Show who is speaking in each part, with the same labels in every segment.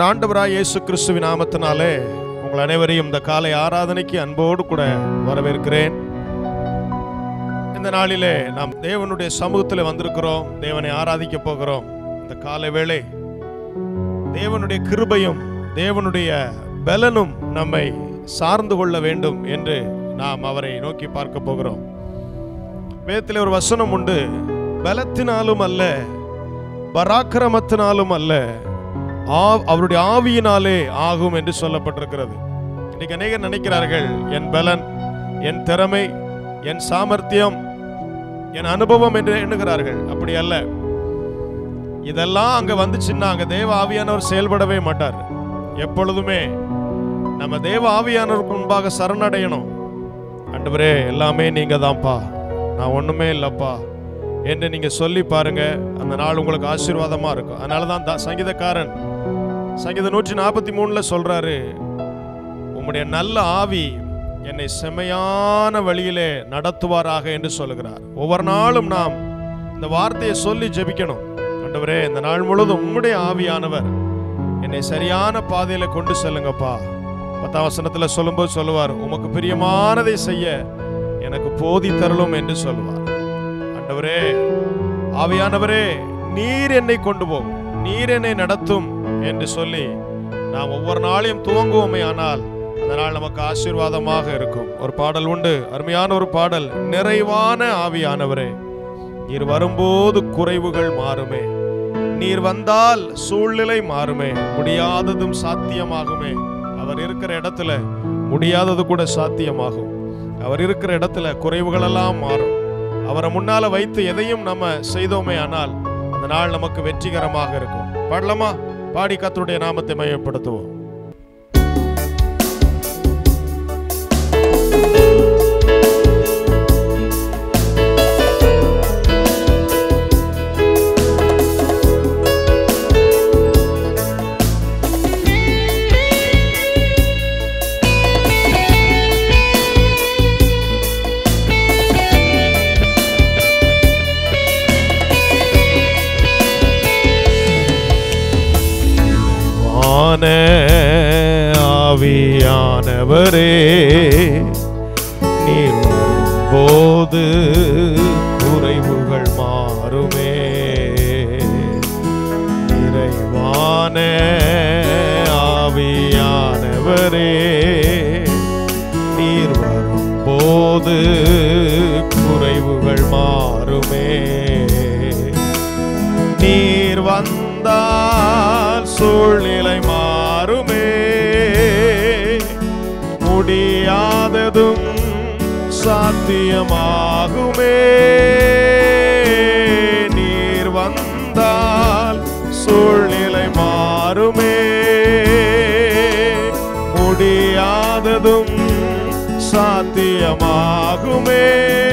Speaker 1: நம்முடைய ஆண்டவராய் இயேசு கிறிஸ்துவின் நாமத்தினாலே உங்கள் அனைவரையும் இந்த காலை ஆராதனைக்கு அன்போடு கூட வரவேற்கிறேன் இந்த நாளிலே நாம் தேவனுடைய சமூகத்தில் வந்திருக்கிறோம் தேவனை ஆராதிக்க போகிறோம் இந்த காலை வேளை தேவனுடைய கிருபையும் தேவனுடைய பலனும் நம்மை சார்ந்து கொள்ள வேண்டும் என்று நாம் அவரை நோக்கி பார்க்க போகிறோம் வேதத்தில் ஒரு வசனம் உண்டு பலத்தினாலும் அல்ல பராக்கிரமத்தினாலும் அல்ல ஆ- அவருடைய ஆவியினாலே ஆகும் என்று சொல்லப்பட்டிருக்கிறது இன்னைக்கு அநேகர் நினைக்கிறார்கள் என் பலன் என் திறமை என் சாமர்த்தியம் என் அனுபவம் என்று எண்ணுகிறார்கள் அப்படி அல்ல இதெல்லாம் அங்க வந்துச்சுன்னா அங்க தேவ ஆவியானவர் செயல்படவே மாட்டார் எப்பொழுதுமே நம்ம தேவ ஆவியானவருக்கு முன்பாக சரணடையணும் ஆண்டவரே எல்லாமே நீங்க தான்ப்பா நான் ஒண்ணுமே இல்லப்பா என்று நீங்க சொல்லி பாருங்க அந்த நாள் உங்களுக்கு ஆசீர்வாதமா இருக்கும் அதனால தான் த- சங்கீதக்காரன் சங்கீதம் நூற்றி நாற்பத்தி மூணுல சொல்றாரு உம்முடைய நல்ல ஆவி என்னை செமையான வழியிலே நடத்துவாராக என்று சொல்லுகிறார் ஒவ்வொரு நாளும் நாம் இந்த வார்த்தையை சொல்லி ஜெபிக்கணும் ஆண்டவரே இந்த நாள் முழுவதும் உம்முடைய ஆவியானவர் என்னை சரியான பாதையில கொண்டு செல்லுங்கப்பா பத்தாம் வசனத்துல சொல்லும்போது சொல்லுவார் உமக்கு பிரியமானதை செய்ய எனக்கு போதி தரலும் என்று சொல்லுவார் ஆண்டவரே ஆவியானவரே நீர் என்னை கொண்டு போகும் நீர் என்னை நடத்தும் என்று சொல்லி நாம் ஒவ்வொரு நாளையும் துவங்குவோமே ஆனால் அந்த நாள் நமக்கு ஆசீர்வாதமாக இருக்கும் ஒரு பாடல் உண்டு அருமையான ஒரு பாடல் நிறைவான ஆவியானவரே நீர் வரும்போது குறைவுகள் மாறுமே நீர் வந்தால் சூழ்நிலை மாறுமே முடியாததும் சாத்தியமாகுமே அவர் இருக்கிற இடத்துல முடியாதது கூட சாத்தியமாகும் அவர் இருக்கிற இடத்துல குறைவுகள் எல்லாம் மாறும் அவரை முன்னால வைத்து எதையும் நம்ம செய்தோமே ஆனால் அந்த நாள் நமக்கு வெற்றிகரமாக இருக்கும் பாடலாமா பாடி கர்த்தருடைய நாமத்தை மையப்படுத்துவோம் வான ஆவியானவரே நீர் வரும்போது குறைவுகள் மாறுமே நிறைவான ஆவியானவரே நீர் வரும்போது குறைவுகள் மாறுமே நீர் வந்தால் சூழ்நிலை மாறுமே முடியாததும் சாத்தியமாகுமே நீர் வந்தால் சூழ்நிலை மாறுமே முடியாததும் சாத்தியமாகுமே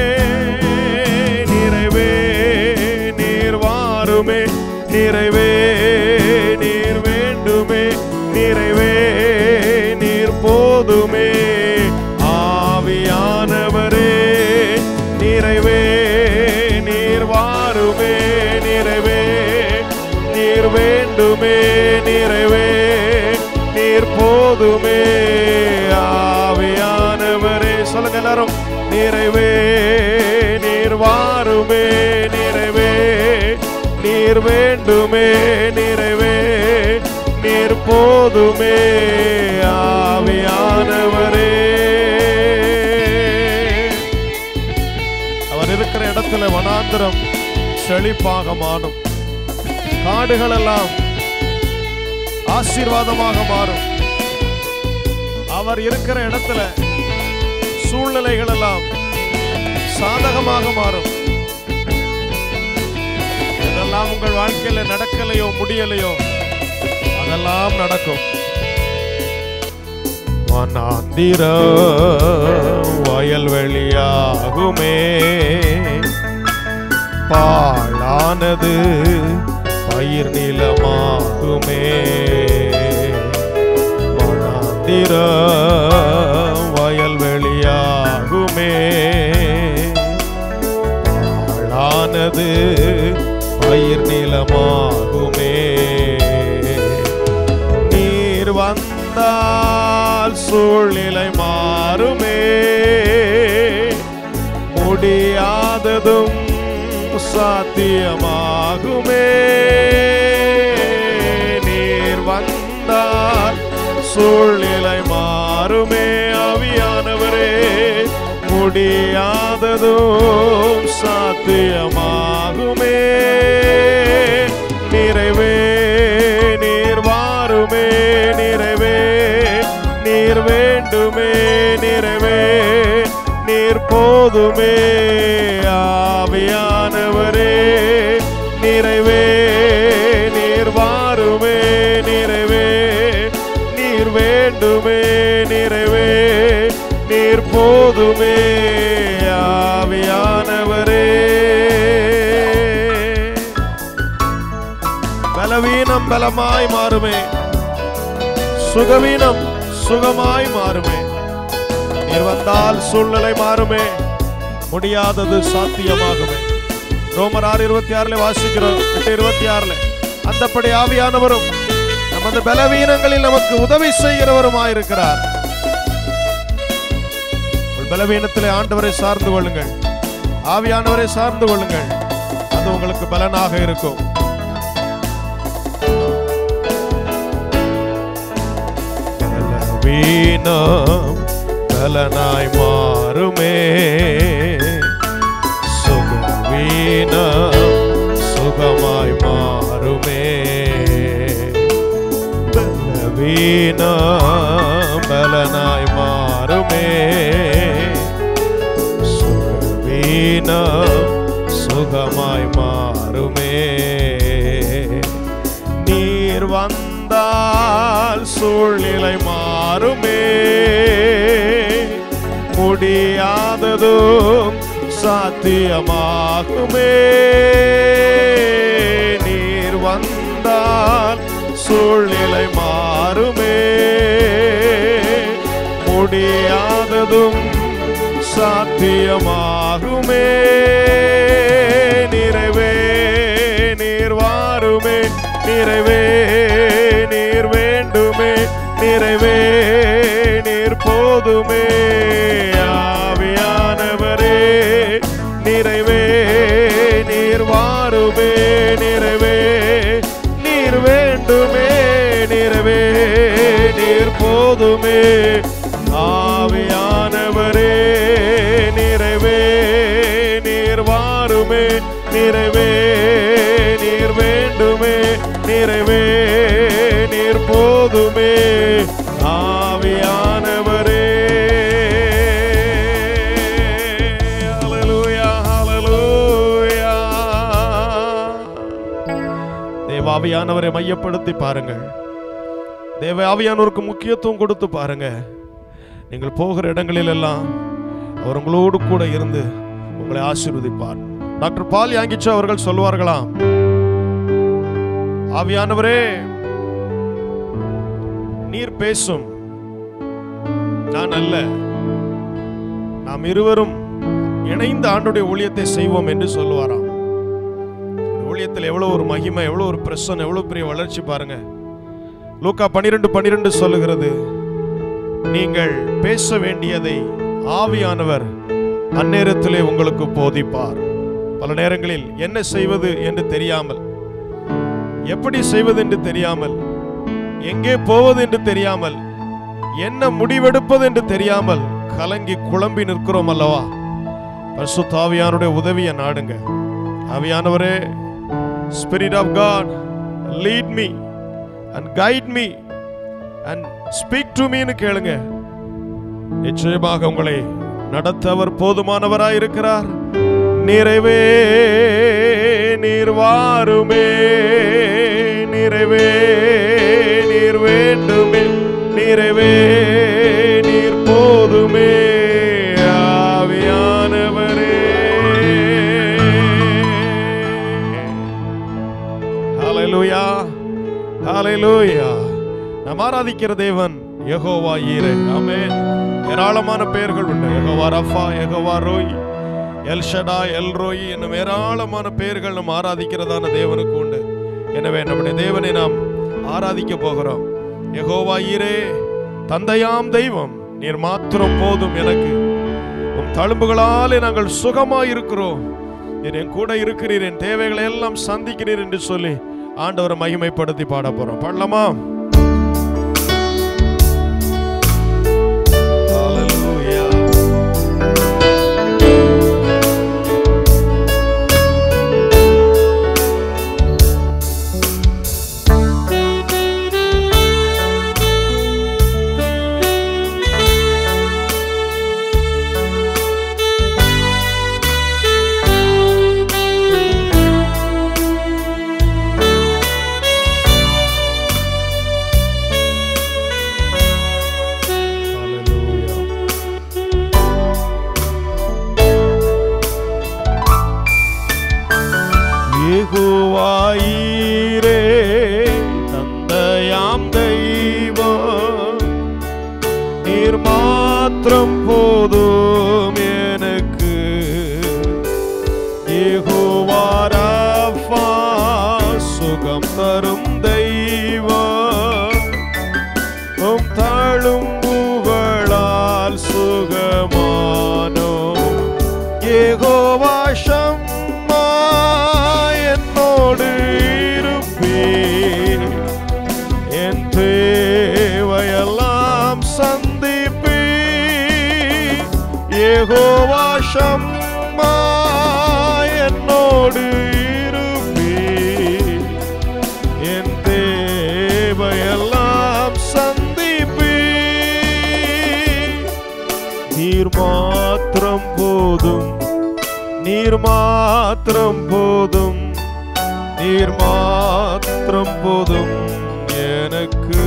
Speaker 1: நிறைவே நீர் வாருமே நிறைவே நீர் வேண்டுமே நிறைவே நீர் போதுமே ஆவியானவரே நிறைவே நீர் வாருமே நிறைவே நீர் வேண்டுமே நிறைவே நீர் போதுமே ஆவியானவரே சொல்லுங்க எல்லாரும் நிறைவே நீர் வாருமே நிறைவே நீர் வேண்டுமே நிறைவே நீர் போதுமே ஆவியானவரே அவர் இருக்கிற இடத்துல வனாந்திரம் செழிப்பாக மாறும் காடுகள் எல்லாம் ஆசீர்வாதமாக மாறும் அவர் இருக்கிற இடத்துல சூழ்நிலைகள் எல்லாம் சாதகமாக மாறும் எதெல்லாம் உங்கள் வாழ்க்கையில நடக்கலையோ முடியலையோ அதெல்லாம் நடக்கும் வனாந்திர வயல்வெளியாகுமே பாழானது பயிர் நிலமாகுமே வனாந்திர வயல்வெளியாகுமே பாழானது பயிர் நிலமாகுமே நீ சூழ்நிலை மாறுமே முடியாததும் சாத்தியமாகுமே நீர் வந்தால் சூழ்நிலை மாறுமே ஆவியானவரே முடியாததும் சாத்தியமாகுமே நிறைவே நீர் வாருமே நிறைவே நீர் வேண்டுமே நிறைவே நீர் போதுமே ஆவியானவரே நிறைவே நீர் வாருமே நிறைவே நீர் வேண்டுமே நிறைவே நீர் போதுமே ஆவியானவரே பலவீனம் பலமாய் மாறுமே சுகவீனம் சுகமாய் மாறுமே நீர் வந்தால் சூழ்நிலை மாறுமே முடியாதது சாத்தியமாகுமே ரோமர் ஆறு இருபத்தி ஆறுல வாசிக்கிறோம் எட்டு இருபத்தி ஆறுல அந்தப்படி ஆவியானவரும் நமது பலவீனங்களில் நமக்கு உதவி செய்கிறவருமாயிருக்கிறார் உங்கள் பலவீனத்திலே ஆண்டவரை சார்ந்து கொள்ளுங்கள் ஆவியானவரை சார்ந்து கொள்ளுங்கள் அது உங்களுக்கு பலனாக இருக்கும் பலவீனம் பலனாய் மாறுமே சுகவீனம் சுகமாய் மாறுமே பலவீனம் பலனாய் மாறுமே சுகவீனம் சுகமாய் மாறுமே நீர் வந்தால் சூழ்நிலை மாறுமே முடியாததும் சாத்தியமாகுமே நீர் வந்தால் சூழ்நிலை மாறுமே முடியாததும் சாத்தியமாகுமே நிறைவே நீர் வாருமே நிறைவே நீர் வேண்டுமே நிறைவே நீர் போதுமே ஆவியானவரே நிறைவே நீர் வாருமே நிறைவே நீர் வேண்டுமே நிறைவே நீர் போதுமே ஆவியானவரே நிறைவே நீர் வாருமே நிறைவே நீர் வேண்டுமே நிறைவே நீர் போதுமே ஆவியானவரே ஹalleluya ஹalleluya தேவாவியானவரை மையப்படுத்தி பாருங்கள் தேவ ஆவியானவருக்கு முக்கியத்துவம் கொடுத்து பாருங்க நீங்கள் போகிற இடங்களில் எல்லாம் அவர் உங்களோடு கூட இருந்து உங்களை ஆசீர்வதிப்பார் டாக்டர் பால் யாங்கிச்சோ அவர்கள் சொல்வார்களாம் ஆவியானவரே நீர் பேசும் நான் அல்ல நாம் இருவரும் இணைந்த ஆண்டுடைய ஊழியத்தை செய்வோம் என்று சொல்லுவாராம் இந்த ஊழியத்தில் எவ்வளவு ஒரு மகிமை எவ்வளவு ஒரு பிரசன் எவ்வளவு பெரிய வளர்ச்சி பாருங்க லூக்கா பனிரெண்டு பனிரெண்டு சொல்லுகிறது நீங்கள் பேச வேண்டியதை ஆவியானவர் அந்நேரத்திலே உங்களுக்கு போதிப்பார் பல நேரங்களில் என்ன செய்வது என்று தெரியாமல் எப்படி செய்வது என்று தெரியாமல் எங்கே போவது என்று தெரியாமல் என்ன முடிவெடுப்பது என்று தெரியாமல் கலங்கி குழம்பி நிற்கிறோம் அல்லவா பரிசுத்த ஆவியானுடைய உதவியை நாடுங்க ஆவியானவரே spirit of God lead me and guide me and speak to மீன்னு கேளுங்க நிச்சயமாக உங்களை நடத்த அவர் போதுமானவராய் இருக்கிறார் நிறைவே நீர் வாருமே நிறைவே நீர் வேண்டுமே நிறைவே நீர் போதுமே ஆவியானவரே ஹalleluya ஹalleluya நாம் ஆராதிக்கிற தேவன் யெகோவா ஈரே ஆமென் ஏராளமான பெயர்கள் உண்டு Jehovah Rapha Jehovah Roi El Shaddai El Roi என்னும் ஏராளமான பெயர்கள் நாம் ஆராதிக்கிறதான தேவனுக்கு உண்டு எனவே நம்முடைய தேவனை நாம் ஆராதிக்க போகிறோம் யெகோவா ஈரே தந்தையாம் தெய்வம் நீர் மாத்திரம் போதும் எனக்கு உம் தழும்புகளாலே நாங்கள் சுகமாய் இருக்கிறோம் நீர் என் கூட இருக்கிறீர் என் தேவைகளை எல்லாம் சந்திக்கிறீர் என்று சொல்லி ஆண்டவரை மகிமைப்படுத்தி பாட போறோம் பாடலாமா Hallelujah. Hallelujah. யெகோவாயீரே தந்தையாம் தெய்வம் நீர் மாத்திரம் போதும் எனக்கு யெகோவா ராஃபா சுகம் தரும் தெய்வம் உம் தாழும் புகழால் சுகமானோ யெகோவா ஷம்மா என்னோடு இருப்பீர் என் தேவையெல்லாம் சந்திப்பீர் யெகோவா ஷம்மா என்னோடு இருப்பீர் என் தேவையெல்லாம் சந்திப்பீர் நீர் மாத்திரம் போதும் நீர் மாத்திரம் போதும் நீர் மாத்திரம் போதும் எனக்கு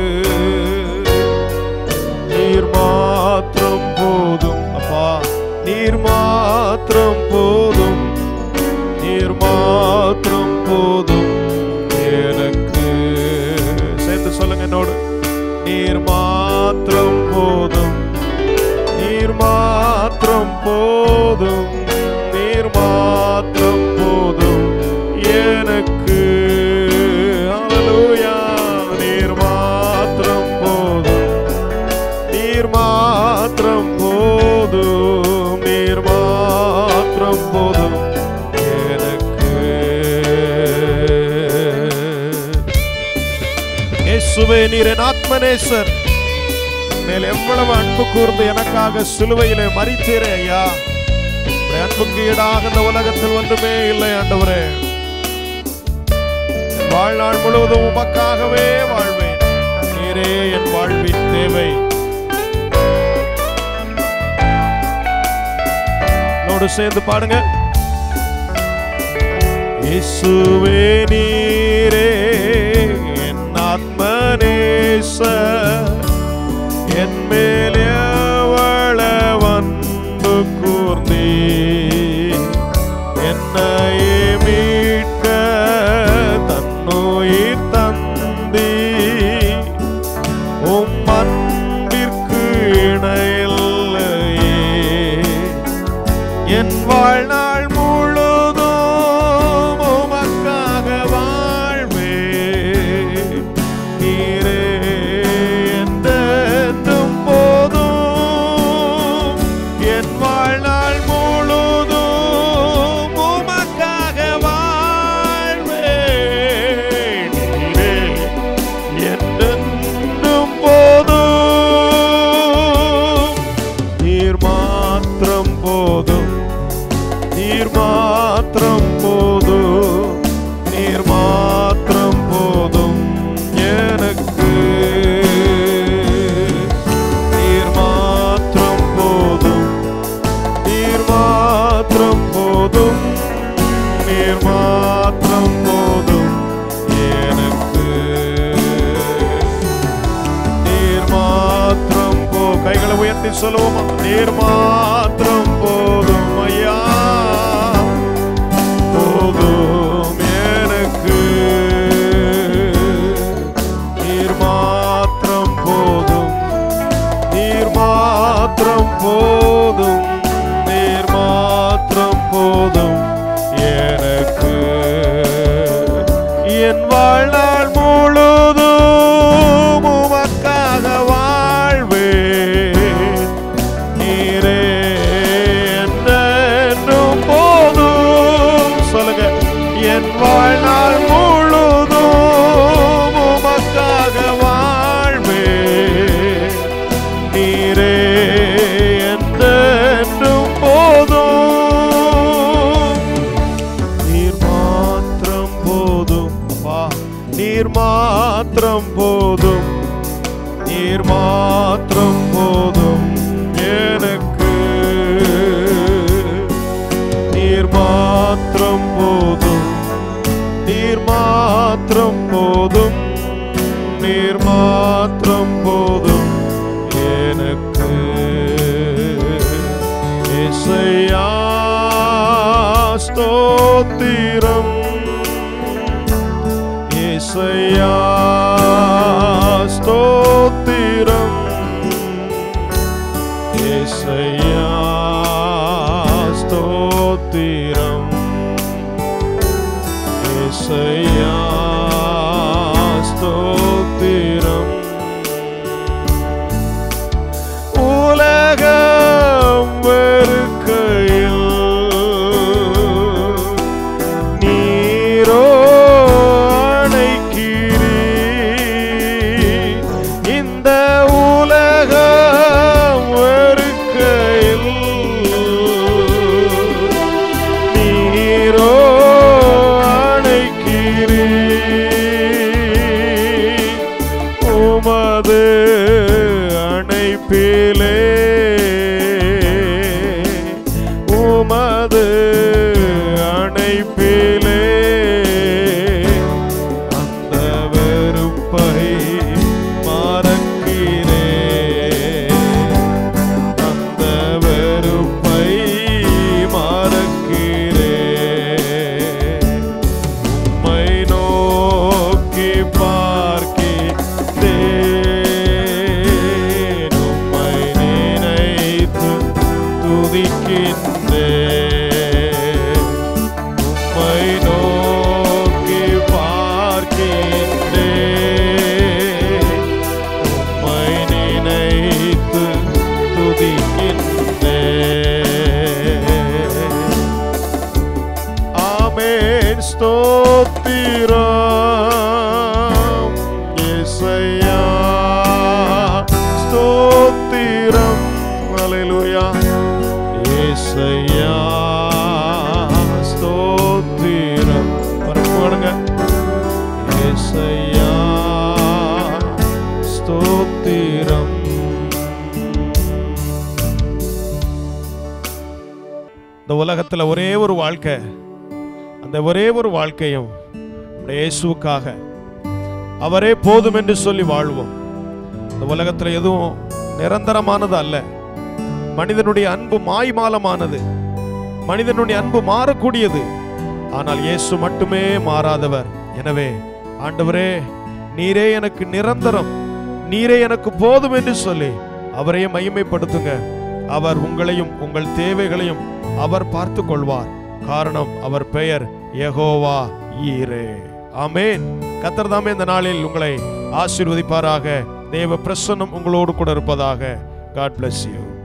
Speaker 1: நீர் மாத்திரம் போதும் அப்பா நீர் மாத்திரம் போதும் நீர் மாத்திரம் போதும் எனக்கு சேர்ந்து சொல்லுங்க என்னோடு நீர் மாத்திரம் போதும் நீர் மாத்திரம் போதும் நீர் மாத்திரம் போதும் எனக்கு ஹalleluya நீர் மாத்திரம் போதும் நீர் மாத்திரம் போதும் நீர் மாத்திரம் போதும் எனக்கு இயேசுவே நீர் என் ஆத்மநேசர் மேல் எவ்வளவு அன்பு கூர்ந்து எனக்காக சிலுவையிலே மறித்தீரே ஐயா உம்முடைய அன்புக்கு ஈடாக இந்த உலகத்தில் ஒன்றுமே இல்லை ஆண்டவரே என் வாழ்நாள் முழுவதும் உமக்காகவே வாழ்வேன் நீரே என் வாழ்வின் தேவை என்னோடு சேர்ந்து பாடுங்க இயேசுவே நீரே என் ஆத்மநேசர் என் மேல் எவ்வள வந்து கூர்ந்தீ என்னையே மீட்க தன்னுயிர் தந்தீ உம் அன்பிற்கு இணையில்லையே என் வாழ்நாள் முழுதும் உமக்காக வாழ்வே நீரே என்றென்றும் போதும் என் வாழ்நாள் முழுதும் உமக்காக வாழ்வே நீரே என்றென்றும் போதும் நீர் மாத்திரம் போதும் நீர் மாத்திரம் போதும் நீர் மாத்திரம் போதும் எனக்கு நீர் மாத்திரம் போதும் நீர் மாத்திரம் போதும் நீர் மாத்திரம் போதும் எனக்கு நீர் மாத்திரம் போ கைகளை உயர்த்தி சொல்லுவோமா நீர் மாத்திரம் போதும் ஐயா போதும் எனக்கு நீர் மாத்திரம் போதும் நீர் மாத்திரம் போதும் நீர் மாத்திரம் போதும் எனக்கு என் வாழ்நாள் முழுதும் உமக்காக வாழ் நீர் மாத்திரம் போதும் நீர் மாத்திரம் போதும் எனக்கு நீர் மாத்திரம் போதும் நீர் மாத்திரம் போதும் நீர் மாத்திரம் போதும் எனக்கு இசையா ஸ்தோத்திரம் இசையா ஸ்தோத்திரம் இசையா ஸ்தோத்திரம் இசையா ஸ்தோத்திரம் உலகம் வெறுக்கையில் நீரோ அணைக்கிறீ இந்த உலகம் வெறுக்கையில் நீரோ அணைக்கிறீ உமது அணைப்பிலே உமது அணைப்பிலே அந்த வெறுப்பை மறக்கிறே அந்த வெறுப்பை மறக்கிறே உம்மை நோக்கி பார்க்கிறேன் உம்மை நினைத்து துதிக்கின்றேன் உம்மை நோக்கி பார்க்கின்றேன் உம்மை நினைத்து துதிக்கின்றேன் ஆமென் ஸ்தோத்திரம் இசையா ஸ்தோத்திரம் அல்லேலூயா இசையா ஸ்தோத்திரம் பாருங்க இசையா ஸ்தோத்திரம் இந்த உலகத்துல ஒரே ஒரு வாழ்க்கை அந்த ஒரே ஒரு வாழ்க்கையும் நம்முடைய இயேசுவுக்காக அவரே போதும் என்று சொல்லி வாழ்வோம் இந்த உலகத்துல எதுவும் நிரந்தரமானது அல்ல மனிதனுடைய அன்பு மாய்மாலமானது மனிதனுடைய அன்பு மாறக்கூடியது ஆனால் இயேசு மட்டுமே மாறாதவர் எனவே ஆண்டவரே நீரே எனக்கு நிரந்தரம் நீரே எனக்கு போதும் என்று சொல்லி அவரையே மகிமைப்படுத்துங்க அவர் உங்களையும் உங்கள் தேவைகளையும் அவர் பார்த்து கொள்வார் காரணம் அவர் பெயர் யெகோவா ஈரே ஆமென் கத்தர் தாமே இந்த நாளில் உங்களை ஆசீர்வதிப்பாராக தேவ பிரசன்னம் உங்களோடு கூட இருப்பதாக காட் bless you